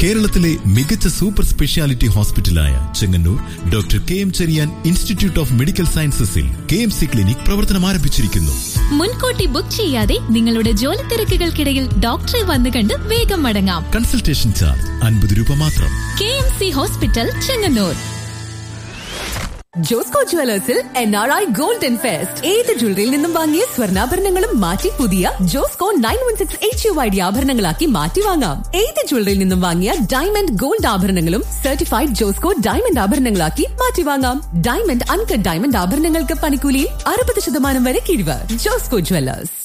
കേരളത്തിലെ മികച്ച super speciality ഹോസ്പിറ്റലായ Chengannur doctor K M Cherian institute of medical സയൻസസിൽ കെ എം സി ക്ലിനിക് പ്രവർത്തനം ആരംഭിച്ചിരിക്കുന്നു മുൻകൂട്ടി ബുക്ക് ചെയ്യാതെ നിങ്ങളുടെ ജോലി തിരക്കുകൾക്കിടയിൽ ഡോക്ടറെ വന്നു കണ്ട് വേഗം മടങ്ങാം കൺസൾട്ടേഷൻ ചാർജ് അൻപത് രൂപ മാത്രം K M C hospital Chengannur Josco ജുവലേഴ്സിൽ N R I golden fest ഏത് ജ്വല്ലറിയിൽ നിന്നും വാങ്ങിയ സ്വർണ്ണാഭരണങ്ങളും മാറ്റി പുതിയ Josco nine one six H U I D ആഭരണങ്ങളാക്കി മാറ്റി വാങ്ങാം ഏത് ജ്വല്ലറിയിൽ നിന്നും വാങ്ങിയ ഡയമണ്ട് ഗോൾഡ് ആഭരണങ്ങളും സർട്ടിഫൈഡ് ജോസ്കോ ഡയമണ്ട് ആഭരണങ്ങളാക്കി മാറ്റി വാങ്ങാം ഡയമണ്ട് അൺകട്ട് ഡയമണ്ട് ആഭരണങ്ങൾക്ക് പണിക്കൂലിയിൽ അറുപത് ശതമാനം വരെ കിഴിവ് ജോസ്കോ ജുവലേഴ്സ്